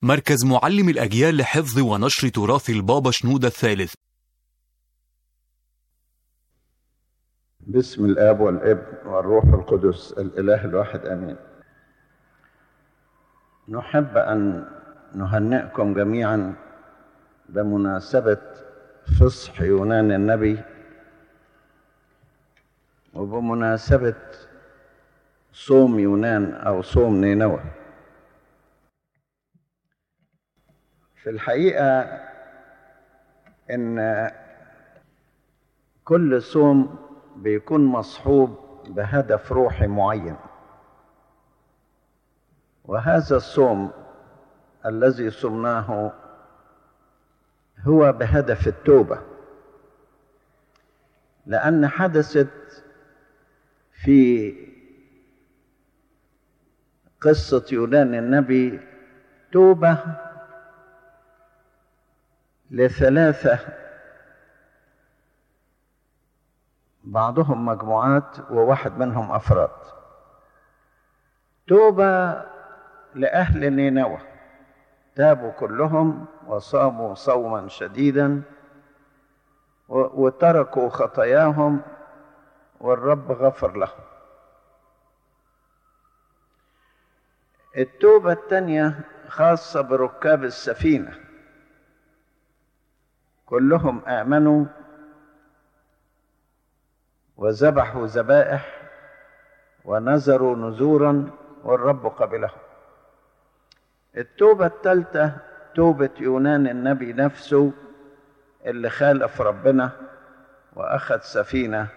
مركز معلم الأجيال لحفظ ونشر تراث البابا شنودة الثالث باسم الاب والابن والروح القدس الاله الواحد امين نحب ان نهنئكم جميعا بمناسبه فصح يونان النبي وبمناسبه صوم يونان او صوم نينوى في الحقيقه ان كل صوم بيكون مصحوب بهدف روحي معين وهذا الصوم الذي صمناه هو بهدف التوبه لان حدثت في قصه يونان النبي توبه لثلاثه بعضهم مجموعات وواحد منهم افراد توبه لاهل نينوى تابوا كلهم وصاموا صوما شديدا وتركوا خطاياهم والرب غفر لهم التوبه الثانيه خاصه بركاب السفينه كلهم امنوا وذبحوا ذبائح ونذروا نذورا والرب قبلهم التوبة الثالثة توبة يونان النبي نفسه اللي خالف ربنا وأخذ سفينة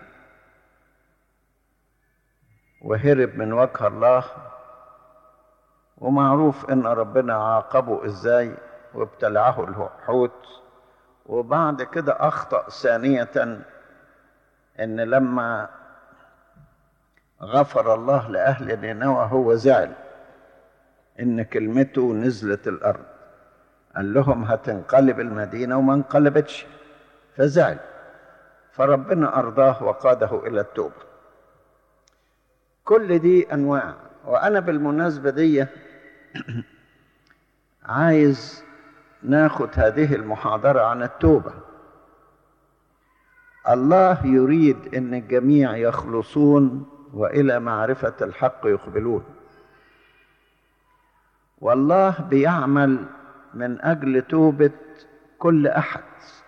وهرب من وجه الله ومعروف ان ربنا عاقبه ازاي وابتلعه الحوت وبعد كده اخطا ثانيه ان لما غفر الله لاهل نينوى هو زعل ان كلمته نزلت الارض قال لهم هتنقلب المدينه وما انقلبتش فزعل فربنا ارضاه وقاده الى التوبه كل دي انواع وانا بالمناسبه دي عايز ناخد هذه المحاضره عن التوبه الله يريد ان الجميع يخلصون والى معرفه الحق يقبلون والله بيعمل من اجل توبه كل احد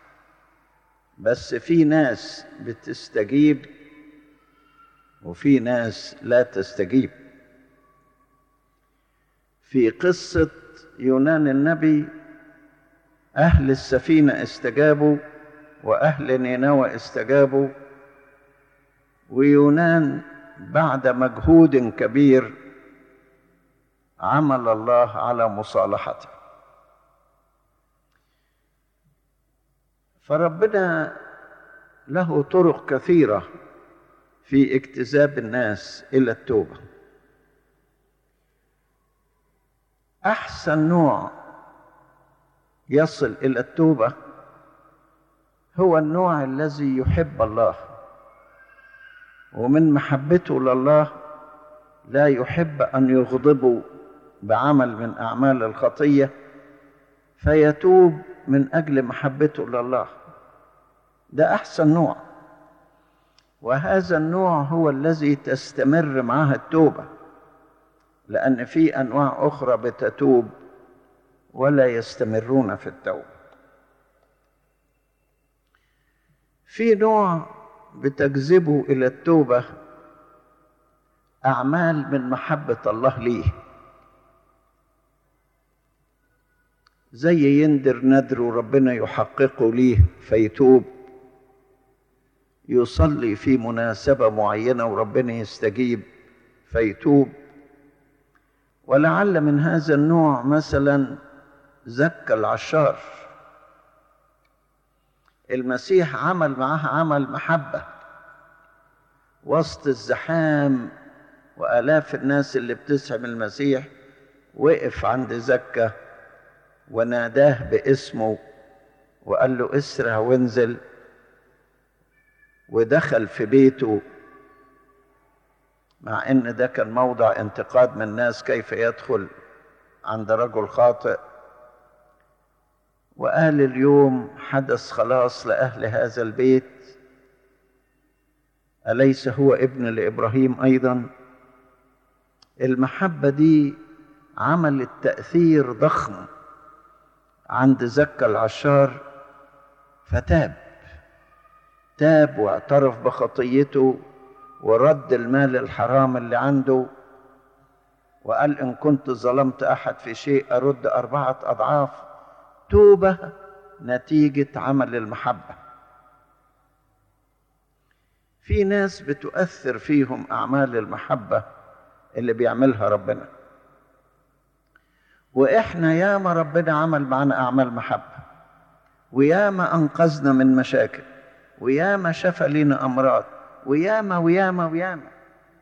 بس في ناس بتستجيب وفي ناس لا تستجيب في قصه يونان النبي اهل السفينه استجابوا واهل نينوى استجابوا ويونان بعد مجهود كبير عمل الله على مصالحته فربنا له طرق كثيره في اجتذاب الناس الى التوبه احسن نوع يصل الى التوبه هو النوع الذي يحب الله ومن محبته لله لا يحب ان يغضبه بعمل من اعمال الخطيه فيتوب من اجل محبته لله ده احسن نوع وهذا النوع هو الذي تستمر معها التوبه لان في انواع اخرى بتتوب ولا يستمرون في التوبه في نوع بتجذبه الى التوبه اعمال من محبه الله ليه زي يندر ندر وربنا يحققه ليه فيتوب يصلي في مناسبه معينه وربنا يستجيب فيتوب ولعل من هذا النوع مثلا زكى العشار المسيح عمل معاه عمل محبة وسط الزحام وآلاف الناس اللي بتسحب المسيح وقف عند زكة وناداه باسمه وقال له اسرع وانزل ودخل في بيته مع ان ده كان موضع انتقاد من الناس كيف يدخل عند رجل خاطئ وقال اليوم حدث خلاص لأهل هذا البيت أليس هو ابن لإبراهيم أيضا المحبة دي عملت تأثير ضخم عند زكا العشار فتاب تاب واعترف بخطيته ورد المال الحرام اللي عنده وقال إن كنت ظلمت أحد في شيء أرد أربعة أضعاف توبة نتيجة عمل المحبة في ناس بتؤثر فيهم أعمال المحبة اللي بيعملها ربنا وإحنا ياما ربنا عمل معنا أعمال محبة وياما أنقذنا من مشاكل وياما شفى لنا أمراض وياما وياما وياما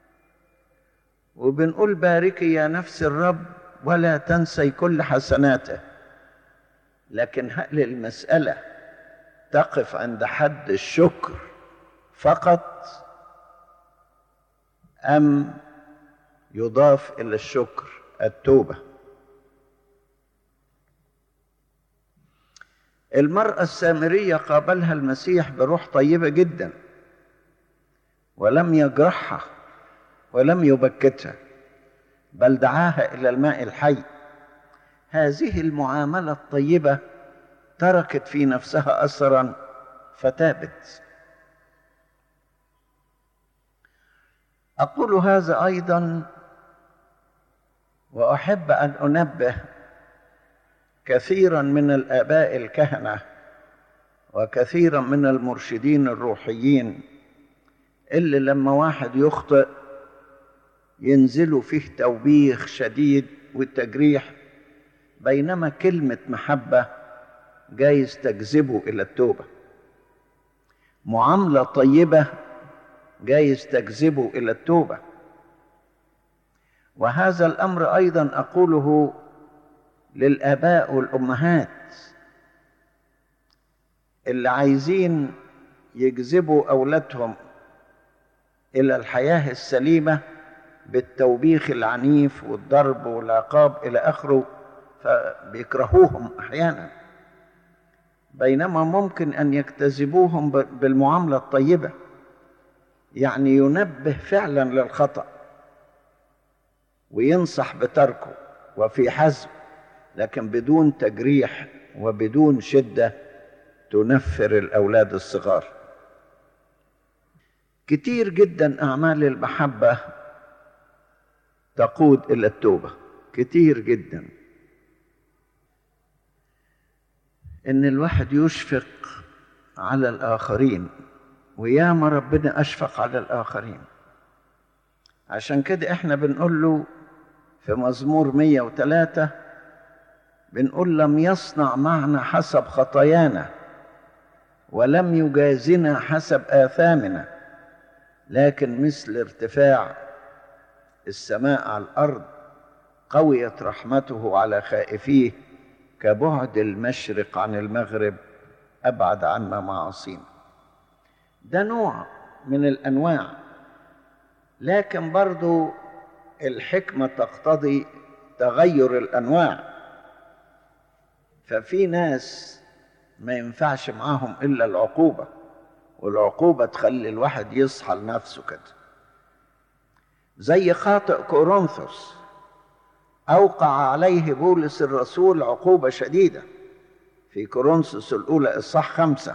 وبنقول باركي يا نفس الرب ولا تنسي كل حسناته لكن هل المسألة تقف عند حد الشكر فقط أم يضاف إلى الشكر التوبة المرأة السامرية قابلها المسيح بروح طيبة جدا ولم يجرحها ولم يبكتها بل دعاها إلى الماء الحي هذه المعاملة الطيبة تركت في نفسها أثرا فتابت أقول هذا أيضا وأحب أن أنبه كثيرا من الآباء الكهنة وكثيرا من المرشدين الروحيين اللي لما واحد يخطئ ينزلوا فيه توبيخ شديد والتجريح بينما كلمة محبة جايز تجذبه إلى التوبة معاملة طيبة جايز تجذبه إلى التوبة وهذا الأمر أيضا أقوله للآباء والأمهات اللي عايزين يجذبوا أولادهم إلى الحياة السليمة بالتوبيخ العنيف والضرب والعقاب إلى آخره فبيكرهوهم أحيانا بينما ممكن أن يجتذبوهم بالمعاملة الطيبة يعني ينبه فعلا للخطأ وينصح بتركه وفي حزم لكن بدون تجريح وبدون شدة تنفر الأولاد الصغار كتير جدا أعمال المحبة تقود إلى التوبة كتير جدا إن الواحد يشفق على الآخرين وياما ربنا أشفق على الآخرين عشان كده إحنا بنقول له في مزمور 103 بنقول لم يصنع معنا حسب خطايانا ولم يجازنا حسب آثامنا لكن مثل ارتفاع السماء على الأرض قويت رحمته على خائفيه كبعد المشرق عن المغرب أبعد عنا معاصينا ده نوع من الأنواع لكن برضو الحكمة تقتضي تغير الأنواع ففي ناس ما ينفعش معاهم إلا العقوبة والعقوبة تخلي الواحد يصحى لنفسه كده زي خاطئ كورنثوس أوقع عليه بولس الرسول عقوبة شديدة في كورنثوس الأولى إصحاح خمسة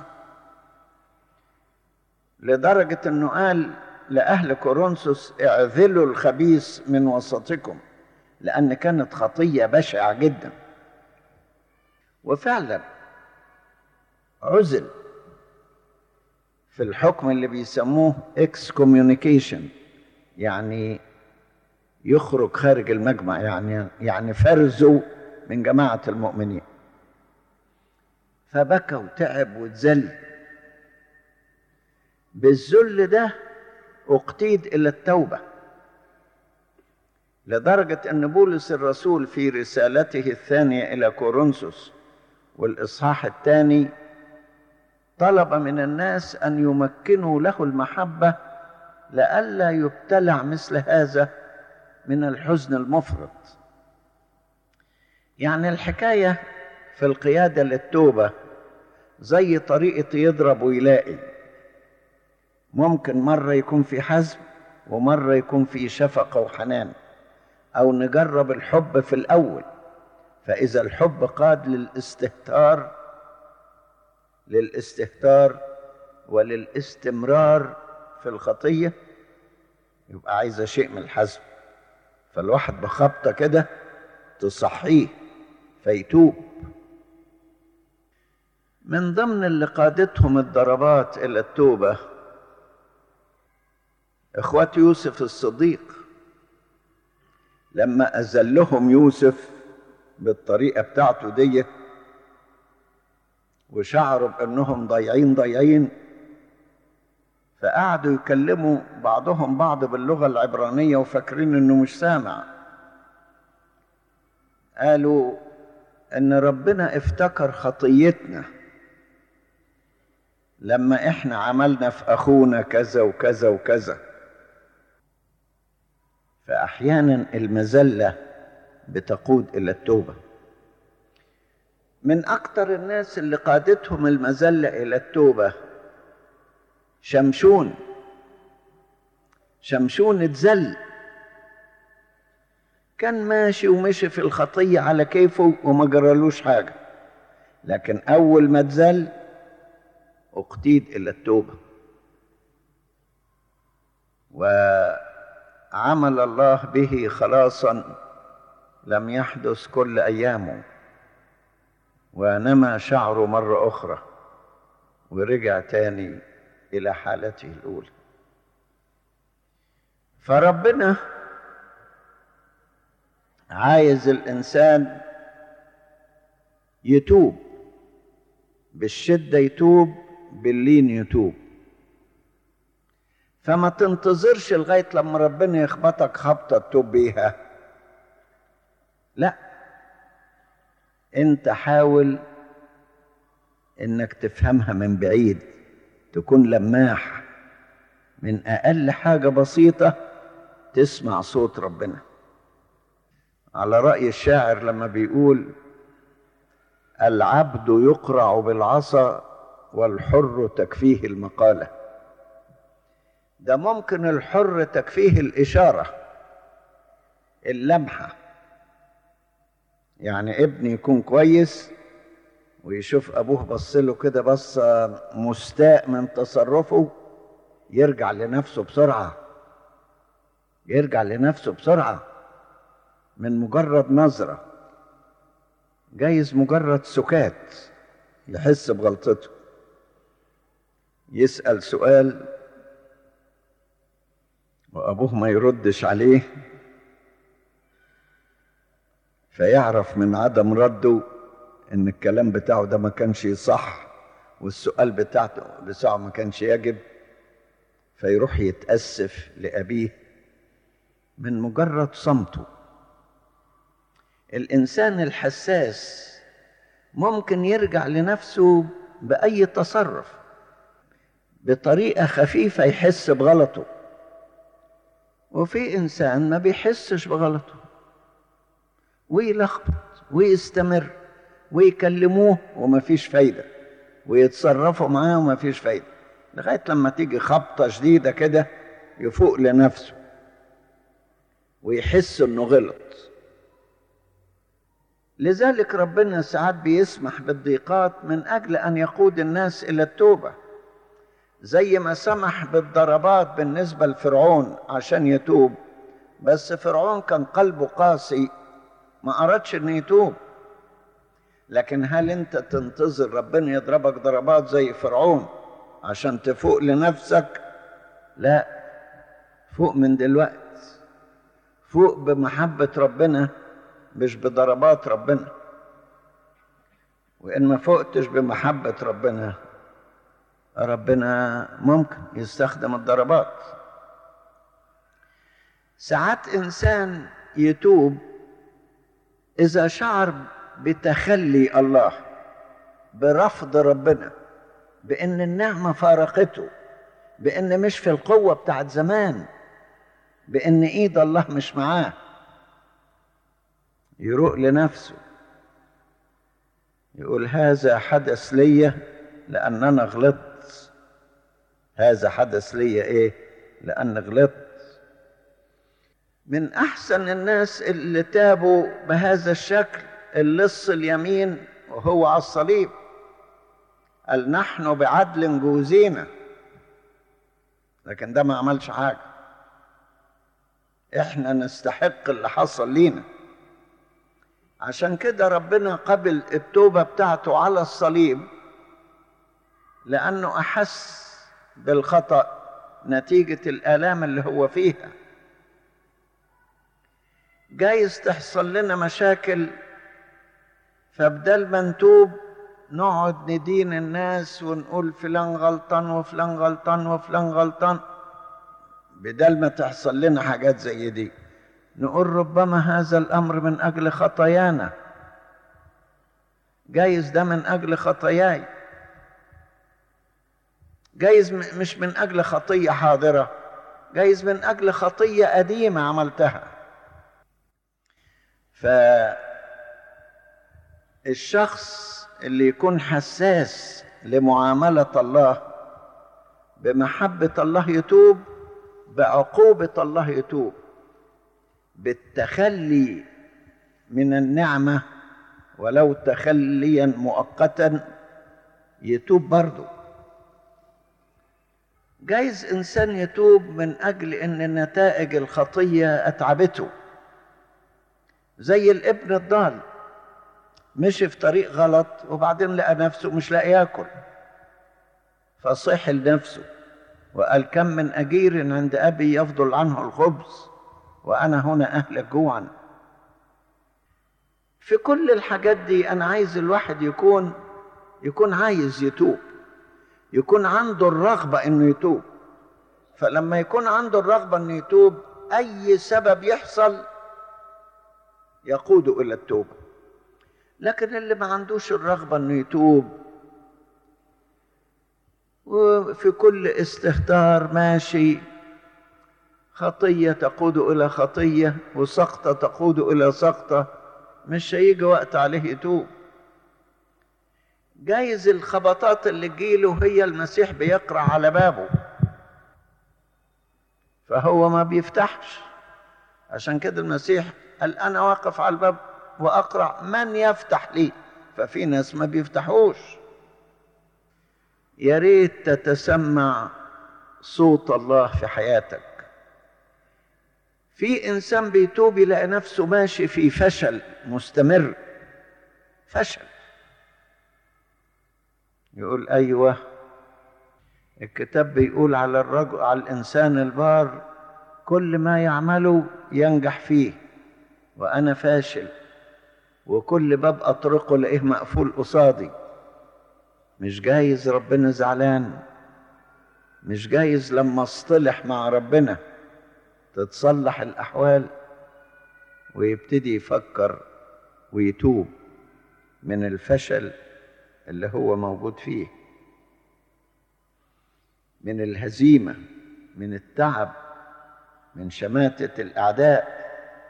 لدرجة أنه قال لأهل كورنثوس اعذلوا الخبيث من وسطكم لأن كانت خطية بشعة جدا وفعلا عزل في الحكم اللي بيسموه اكس كوميونيكيشن يعني يخرج خارج المجمع يعني يعني فرزوا من جماعة المؤمنين فبكى وتعب واتذل بالذل ده اقتيد الى التوبه لدرجه ان بولس الرسول في رسالته الثانيه الى كورنثوس والاصحاح الثاني طلب من الناس ان يمكنوا له المحبه لئلا يبتلع مثل هذا من الحزن المفرط يعني الحكايه في القيادة للتوبة زي طريقة يضرب ويلاقي ممكن مرة يكون في حزم ومرة يكون في شفقة وحنان أو نجرب الحب في الأول فإذا الحب قاد للاستهتار للاستهتار وللاستمرار في الخطية يبقى عايزة شيء من الحزم فالواحد بخبطة كده تصحيه فيتوب من ضمن اللي قادتهم الضربات إلى التوبة إخوات يوسف الصديق لما أذلهم يوسف بالطريقة بتاعته دي وشعروا بأنهم ضايعين ضايعين فقعدوا يكلموا بعضهم بعض باللغة العبرانية وفاكرين إنه مش سامع قالوا إن ربنا افتكر خطيتنا لما إحنا عملنا في أخونا كذا وكذا وكذا فأحيانا المذلة بتقود إلى التوبة من أكثر الناس اللي قادتهم المذلة إلى التوبة شمشون شمشون اتذل كان ماشي ومشي في الخطية على كيفه وما جرالوش حاجة لكن أول ما اتذل اقتيد إلى التوبة وعمل الله به خلاصا لم يحدث كل أيامه ونمى شعره مرة أخرى ورجع تاني إلى حالته الأولى فربنا عايز الإنسان يتوب بالشدة يتوب باللين يتوب فما تنتظرش لغاية لما ربنا يخبطك خبطة تتوب بيها لا انت حاول انك تفهمها من بعيد تكون لماح من اقل حاجه بسيطه تسمع صوت ربنا على راي الشاعر لما بيقول العبد يقرع بالعصا والحر تكفيه المقاله ده ممكن الحر تكفيه الاشاره اللمحه يعني ابني يكون كويس ويشوف ابوه بص له كده بصه مستاء من تصرفه يرجع لنفسه بسرعه يرجع لنفسه بسرعه من مجرد نظره جايز مجرد سكات يحس بغلطته يسال سؤال وابوه ما يردش عليه فيعرف من عدم رده ان الكلام بتاعه ده ما كانش صح والسؤال بتاعته بتاعه ما كانش يجب فيروح يتأسف لأبيه من مجرد صمته الإنسان الحساس ممكن يرجع لنفسه بأي تصرف بطريقة خفيفة يحس بغلطه وفي إنسان ما بيحسش بغلطه ويلخبط ويستمر ويكلموه وما فيش فايدة ويتصرفوا معاه وما فيش فايدة لغاية لما تيجي خبطة شديدة كده يفوق لنفسه ويحس انه غلط لذلك ربنا ساعات بيسمح بالضيقات من اجل ان يقود الناس الى التوبه زي ما سمح بالضربات بالنسبه لفرعون عشان يتوب بس فرعون كان قلبه قاسي ما أردش أن يتوب لكن هل أنت تنتظر ربنا يضربك ضربات زي فرعون عشان تفوق لنفسك لا فوق من دلوقت فوق بمحبة ربنا مش بضربات ربنا وإن ما فوقتش بمحبة ربنا ربنا ممكن يستخدم الضربات ساعات إنسان يتوب إذا شعر بتخلي الله برفض ربنا بأن النعمة فارقته بأن مش في القوة بتاعت زمان بأن إيد الله مش معاه يروق لنفسه يقول هذا حدث لي لأننا غلطت هذا حدث لي إيه لأن غلطت من أحسن الناس اللي تابوا بهذا الشكل اللص اليمين وهو على الصليب قال نحن بعدل جوزينا لكن ده ما عملش حاجة احنا نستحق اللي حصل لينا عشان كده ربنا قبل التوبة بتاعته على الصليب لأنه أحس بالخطأ نتيجة الآلام اللي هو فيها جايز تحصل لنا مشاكل فبدل ما نتوب نقعد ندين الناس ونقول فلان غلطان وفلان غلطان وفلان غلطان بدل ما تحصل لنا حاجات زي دي نقول ربما هذا الامر من اجل خطايانا جايز ده من اجل خطاياي جايز مش من اجل خطيه حاضره جايز من اجل خطيه قديمه عملتها فالشخص اللي يكون حساس لمعامله الله بمحبه الله يتوب بعقوبه الله يتوب بالتخلي من النعمه ولو تخليا مؤقتا يتوب برضه جايز انسان يتوب من اجل ان نتائج الخطيه اتعبته زي الابن الضال مشي في طريق غلط وبعدين لقى نفسه مش لاقي ياكل فصح لنفسه وقال كم من اجير عند ابي يفضل عنه الخبز وانا هنا اهلك جوعا في كل الحاجات دي انا عايز الواحد يكون يكون عايز يتوب يكون عنده الرغبه انه يتوب فلما يكون عنده الرغبه انه يتوب اي سبب يحصل يقود الى التوبه لكن اللي ما عندوش الرغبه انه يتوب وفي كل استهتار ماشي خطيه تقود الى خطيه وسقطه تقود الى سقطه مش هيجي وقت عليه يتوب جايز الخبطات اللي تجيله هي المسيح بيقرع على بابه فهو ما بيفتحش عشان كده المسيح قال انا واقف على الباب واقرع من يفتح لي ففي ناس ما بيفتحوش يا ريت تتسمع صوت الله في حياتك في انسان بيتوب يلاقي نفسه ماشي في فشل مستمر فشل يقول ايوه الكتاب بيقول على الرجل على الانسان البار كل ما يعمله ينجح فيه وانا فاشل وكل باب اطرقه الاقيه مقفول قصادي مش جايز ربنا زعلان مش جايز لما اصطلح مع ربنا تتصلح الاحوال ويبتدي يفكر ويتوب من الفشل اللي هو موجود فيه من الهزيمه من التعب من شماته الاعداء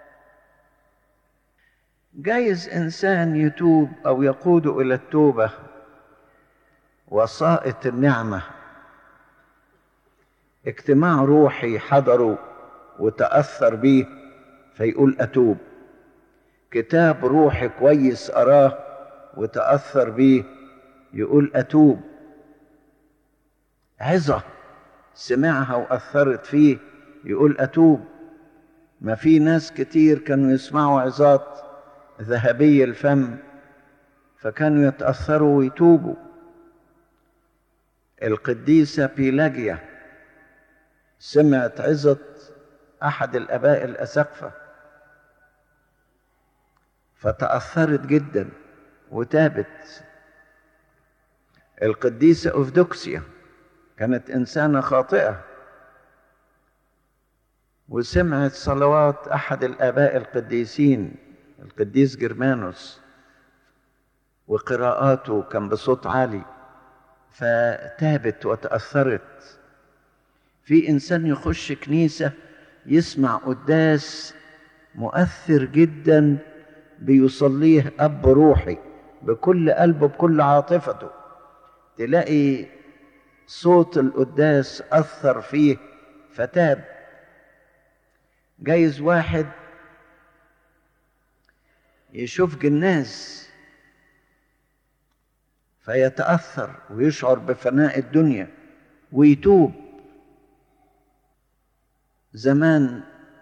جايز انسان يتوب او يقود الى التوبه وسائط النعمه اجتماع روحي حضره وتاثر بيه فيقول اتوب كتاب روحي كويس اراه وتاثر بيه يقول اتوب عظه سمعها واثرت فيه يقول اتوب ما في ناس كتير كانوا يسمعوا عظات ذهبي الفم فكانوا يتاثروا ويتوبوا القديسه بيلاجيا سمعت عظه احد الاباء الاسقفه فتاثرت جدا وتابت القديسه اوفدوكسيا كانت انسانه خاطئه وسمعت صلوات احد الاباء القديسين القديس جرمانوس وقراءاته كان بصوت عالي فتابت وتاثرت في انسان يخش كنيسه يسمع قداس مؤثر جدا بيصليه اب روحي بكل قلبه بكل عاطفته تلاقي صوت القداس أثر فيه فتاب جايز واحد يشوف جناز فيتأثر ويشعر بفناء الدنيا ويتوب زمان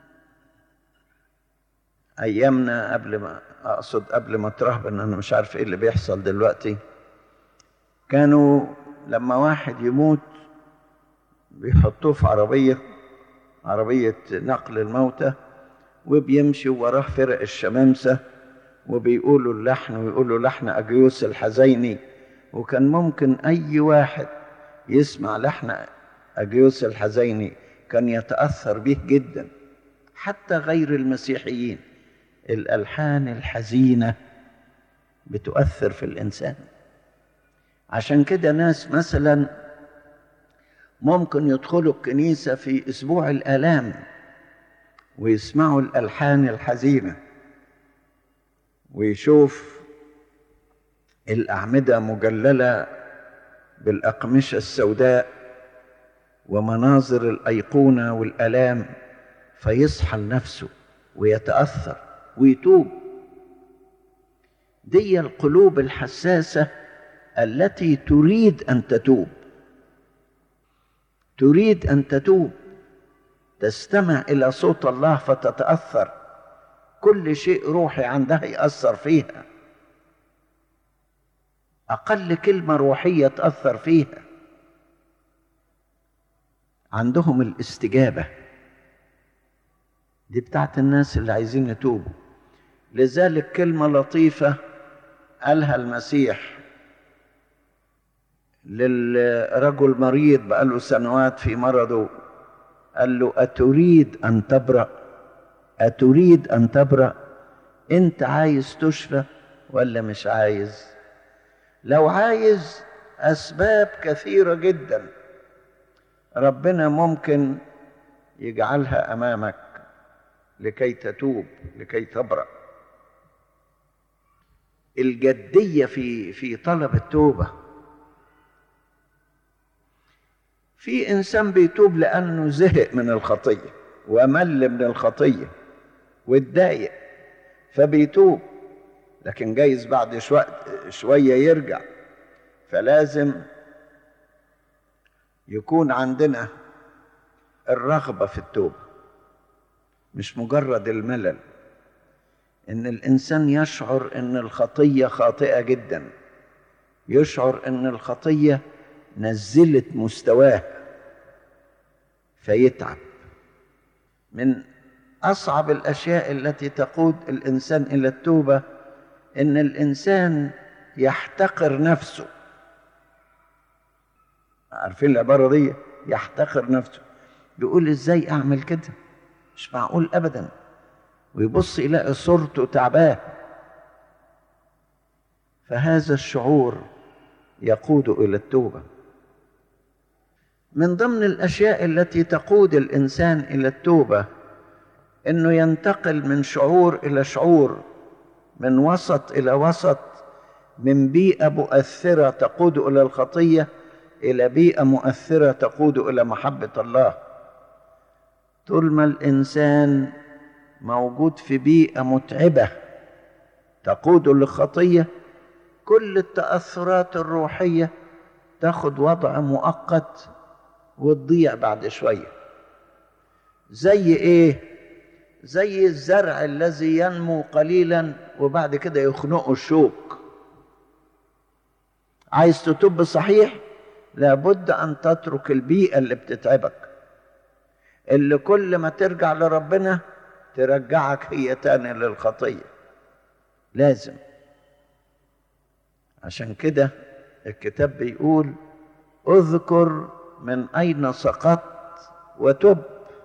ايامنا قبل ما اقصد قبل ما ترهبن انا مش عارف ايه اللي بيحصل دلوقتي كانوا لما واحد يموت بيحطوه في عربيه عربيه نقل الموتى وبيمشي وراه فرق الشمامسه وبيقولوا اللحن ويقولوا لحن اجيوس الحزيني وكان ممكن اي واحد يسمع لحن اجيوس الحزيني كان يتاثر به جدا حتى غير المسيحيين الالحان الحزينه بتؤثر في الانسان عشان كده ناس مثلا ممكن يدخلوا الكنيسه في اسبوع الالام ويسمعوا الالحان الحزينه ويشوف الاعمده مجلله بالاقمشه السوداء ومناظر الايقونه والالام فيصحى لنفسه ويتاثر ويتوب دي القلوب الحساسه التي تريد ان تتوب تريد ان تتوب تستمع الى صوت الله فتتاثر كل شيء روحي عندها ياثر فيها اقل كلمه روحيه تاثر فيها عندهم الاستجابه دي بتاعت الناس اللي عايزين يتوبوا لذلك كلمه لطيفه قالها المسيح للرجل مريض بقاله سنوات في مرضه قال له أتريد أن تبرأ أتريد أن تبرأ أنت عايز تشفى ولا مش عايز لو عايز أسباب كثيرة جدا ربنا ممكن يجعلها أمامك لكي تتوب لكي تبرأ الجدية في في طلب التوبة في انسان بيتوب لانه زهق من الخطيه ومل من الخطيه واتضايق فبيتوب لكن جايز بعد شوية, شويه يرجع فلازم يكون عندنا الرغبه في التوبه مش مجرد الملل ان الانسان يشعر ان الخطيه خاطئه جدا يشعر ان الخطيه نزلت مستواه فيتعب من اصعب الاشياء التي تقود الانسان الى التوبه ان الانسان يحتقر نفسه عارفين العباره دي يحتقر نفسه بيقول ازاي اعمل كده مش معقول ابدا ويبص يلاقي صورته تعباه فهذا الشعور يقود الى التوبه من ضمن الاشياء التي تقود الانسان الى التوبه انه ينتقل من شعور الى شعور من وسط الى وسط من بيئه مؤثره تقود الى الخطيه الى بيئه مؤثره تقود الى محبه الله طول ما الانسان موجود في بيئه متعبه تقود للخطيه كل التاثرات الروحيه تاخد وضع مؤقت وتضيع بعد شويه زي ايه زي الزرع الذي ينمو قليلا وبعد كده يخنقه الشوك عايز تتوب صحيح لابد ان تترك البيئه اللي بتتعبك اللي كل ما ترجع لربنا ترجعك هي تاني للخطيه لازم عشان كده الكتاب بيقول اذكر من اين سقطت وتب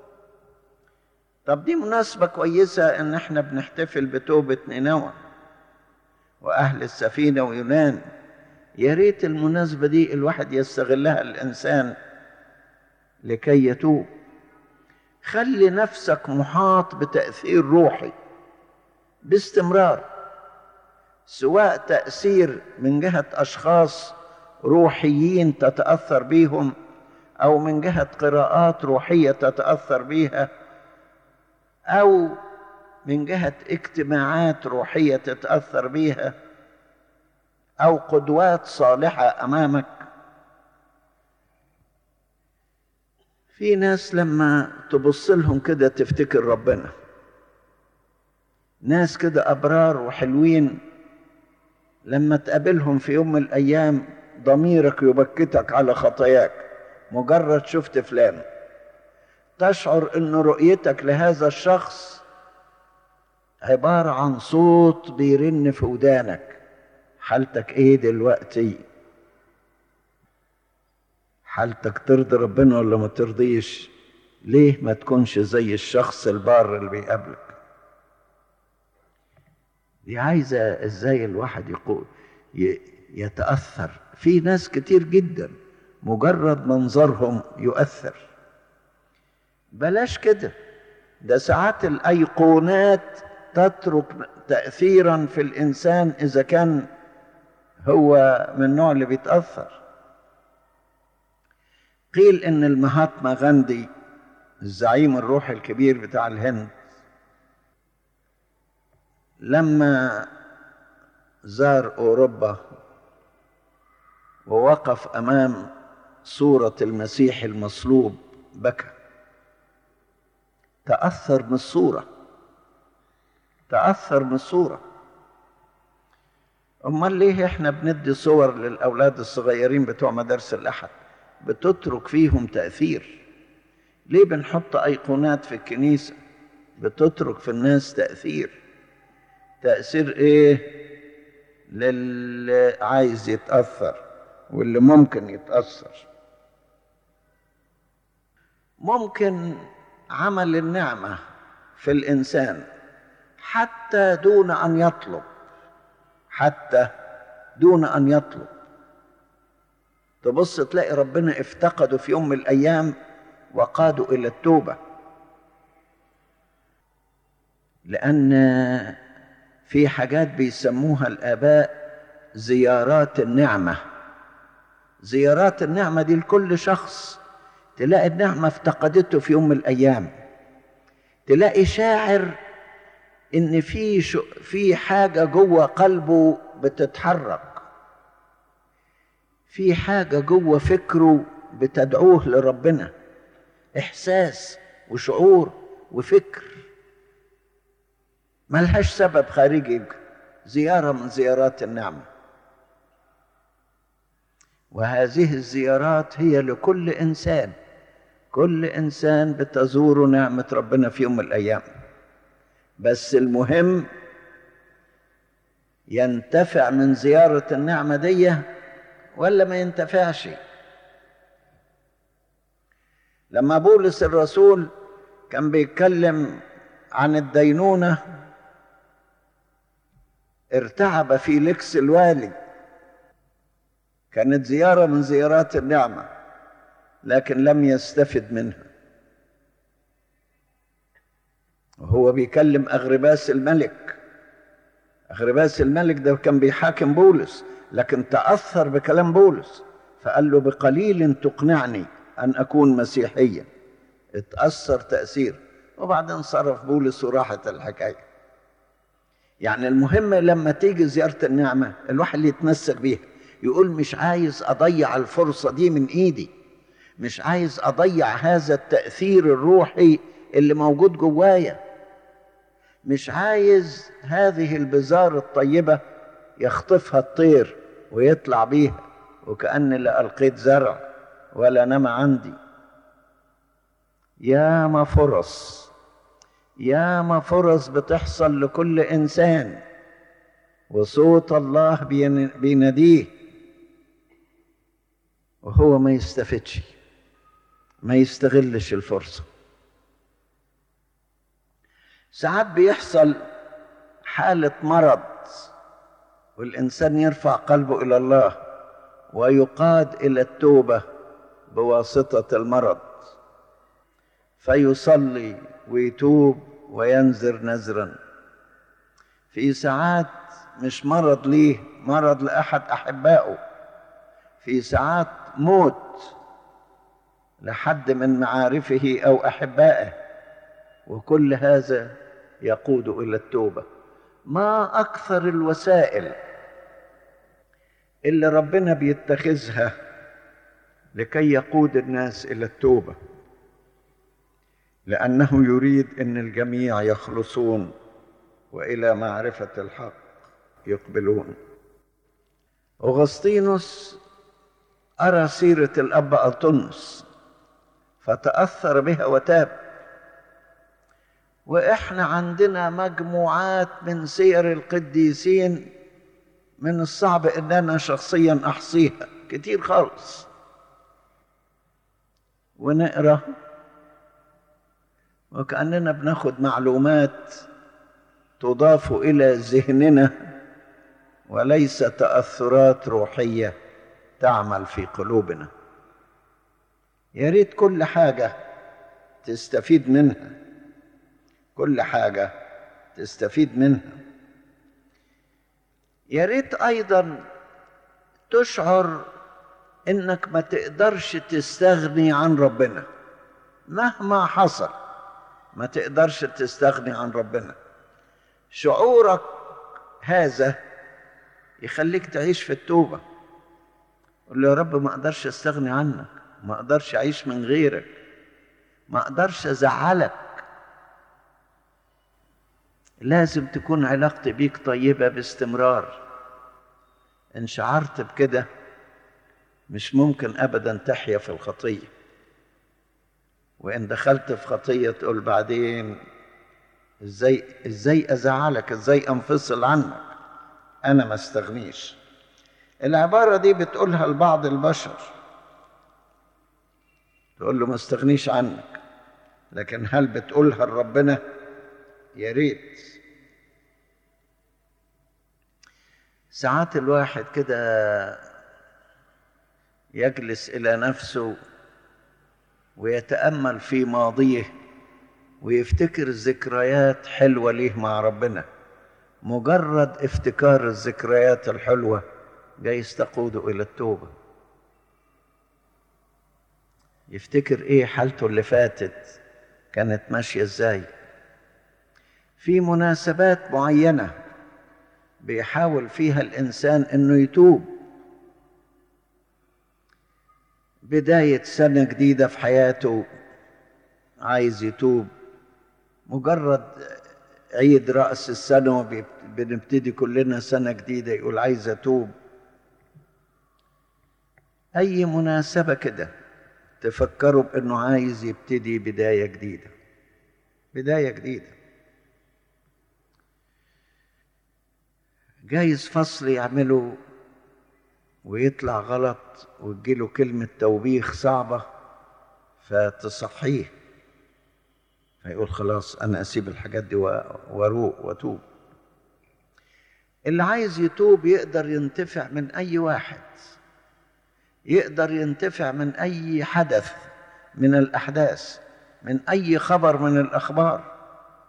طب دي مناسبة كويسة ان احنا بنحتفل بتوبة نينوى واهل السفينة ويونان يا ريت المناسبة دي الواحد يستغلها الانسان لكي يتوب خلي نفسك محاط بتأثير روحي باستمرار سواء تأثير من جهة أشخاص روحيين تتأثر بيهم أو من جهة قراءات روحية تتأثر بيها أو من جهة اجتماعات روحية تتأثر بيها أو قدوات صالحة أمامك في ناس لما تبص لهم كده تفتكر ربنا ناس كده أبرار وحلوين لما تقابلهم في يوم من الأيام ضميرك يبكتك على خطاياك مجرد شفت فلان تشعر ان رؤيتك لهذا الشخص عبارة عن صوت بيرن في ودانك حالتك ايه دلوقتي حالتك ترضي ربنا ولا ما ترضيش ليه ما تكونش زي الشخص البار اللي بيقابلك دي عايزة ازاي الواحد يقول يتأثر في ناس كتير جدا مجرد منظرهم يؤثر بلاش كده ده ساعات الايقونات تترك تاثيرا في الانسان اذا كان هو من النوع اللي بيتاثر قيل ان المهاتما غاندي الزعيم الروحي الكبير بتاع الهند لما زار اوروبا ووقف امام صوره المسيح المصلوب بكى تاثر من الصوره تاثر من الصوره امال ليه احنا بندي صور للاولاد الصغيرين بتوع مدارس الاحد بتترك فيهم تاثير ليه بنحط ايقونات في الكنيسه بتترك في الناس تاثير تاثير ايه للي عايز يتاثر واللي ممكن يتاثر ممكن عمل النعمه في الانسان حتى دون ان يطلب حتى دون ان يطلب تبص تلاقي ربنا افتقده في يوم من الايام وقاده الى التوبه لان في حاجات بيسموها الاباء زيارات النعمه زيارات النعمه دي لكل شخص تلاقي النعمه افتقدته في يوم من الايام تلاقي شاعر ان في شو في حاجه جوه قلبه بتتحرك في حاجه جوه فكره بتدعوه لربنا احساس وشعور وفكر ملهاش سبب خارجي زياره من زيارات النعمه وهذه الزيارات هي لكل انسان كل انسان بتزور نعمه ربنا في يوم من الايام بس المهم ينتفع من زياره النعمه دي ولا ما ينتفعش لما بولس الرسول كان بيتكلم عن الدينونه ارتعب فيليكس الوالي كانت زياره من زيارات النعمه لكن لم يستفد منها وهو بيكلم اغرباس الملك اغرباس الملك ده كان بيحاكم بولس لكن تاثر بكلام بولس فقال له بقليل تقنعني ان اكون مسيحيا اتاثر تاثير وبعدين صرف بولس وراحت الحكايه يعني المهم لما تيجي زياره النعمه الواحد اللي يتمسك بيها يقول مش عايز اضيع الفرصه دي من ايدي مش عايز اضيع هذا التاثير الروحي اللي موجود جوايا مش عايز هذه البزار الطيبه يخطفها الطير ويطلع بيها وكأني لا ألقيت زرع ولا نمى عندي يا ما فرص يا ما فرص بتحصل لكل إنسان وصوت الله بيناديه وهو ما يستفدش ما يستغلش الفرصة ساعات بيحصل حالة مرض والإنسان يرفع قلبه إلى الله ويقاد إلى التوبة بواسطة المرض فيصلي ويتوب وينذر نذرا في ساعات مش مرض ليه مرض لأحد أحبائه في ساعات موت لحد من معارفه أو أحبائه وكل هذا يقود إلى التوبة ما أكثر الوسائل اللي ربنا بيتخذها لكي يقود الناس إلى التوبة لأنه يريد أن الجميع يخلصون وإلى معرفة الحق يقبلون أغسطينوس أرى سيرة الأب ألطنس فتأثر بها وتاب وإحنا عندنا مجموعات من سير القديسين من الصعب إن أنا شخصيا أحصيها كتير خالص ونقرأ وكأننا بناخد معلومات تضاف إلى ذهننا وليس تأثرات روحية تعمل في قلوبنا يا ريت كل حاجة تستفيد منها كل حاجة تستفيد منها يا ريت أيضا تشعر إنك ما تقدرش تستغني عن ربنا مهما حصل ما تقدرش تستغني عن ربنا شعورك هذا يخليك تعيش في التوبة قول له يا رب ما اقدرش استغني عنك ما اقدرش اعيش من غيرك ما اقدرش ازعلك لازم تكون علاقتي بيك طيبة باستمرار ان شعرت بكده مش ممكن ابدا تحيا في الخطية وان دخلت في خطية تقول بعدين ازاي ازاي ازعلك ازاي انفصل عنك انا ما استغنيش العبارة دي بتقولها لبعض البشر تقول له ما استغنيش عنك لكن هل بتقولها لربنا يا ريت ساعات الواحد كده يجلس الى نفسه ويتامل في ماضيه ويفتكر ذكريات حلوه ليه مع ربنا مجرد افتكار الذكريات الحلوه جايز تقود الى التوبه يفتكر ايه حالته اللي فاتت كانت ماشيه ازاي في مناسبات معينه بيحاول فيها الانسان انه يتوب بدايه سنه جديده في حياته عايز يتوب مجرد عيد راس السنه بنبتدي كلنا سنه جديده يقول عايز اتوب اي مناسبه كده تفكروا بانه عايز يبتدي بدايه جديده بدايه جديده جايز فصل يعمله ويطلع غلط وتجيله كلمة توبيخ صعبة فتصحيه فيقول خلاص أنا أسيب الحاجات دي وأروق وأتوب اللي عايز يتوب يقدر ينتفع من أي واحد يقدر ينتفع من أي حدث من الأحداث من أي خبر من الأخبار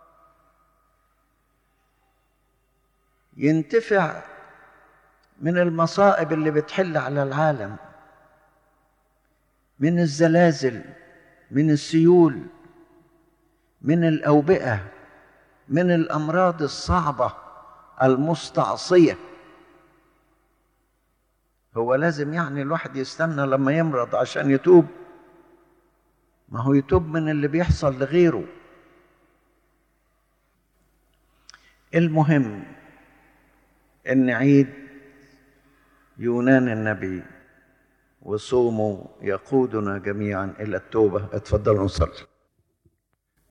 ينتفع من المصائب اللي بتحل على العالم من الزلازل من السيول من الاوبئه من الامراض الصعبه المستعصيه هو لازم يعني الواحد يستنى لما يمرض عشان يتوب ما هو يتوب من اللي بيحصل لغيره المهم ان عيد يونان النبي وصومه يقودنا جميعا الى التوبه اتفضلوا نصلي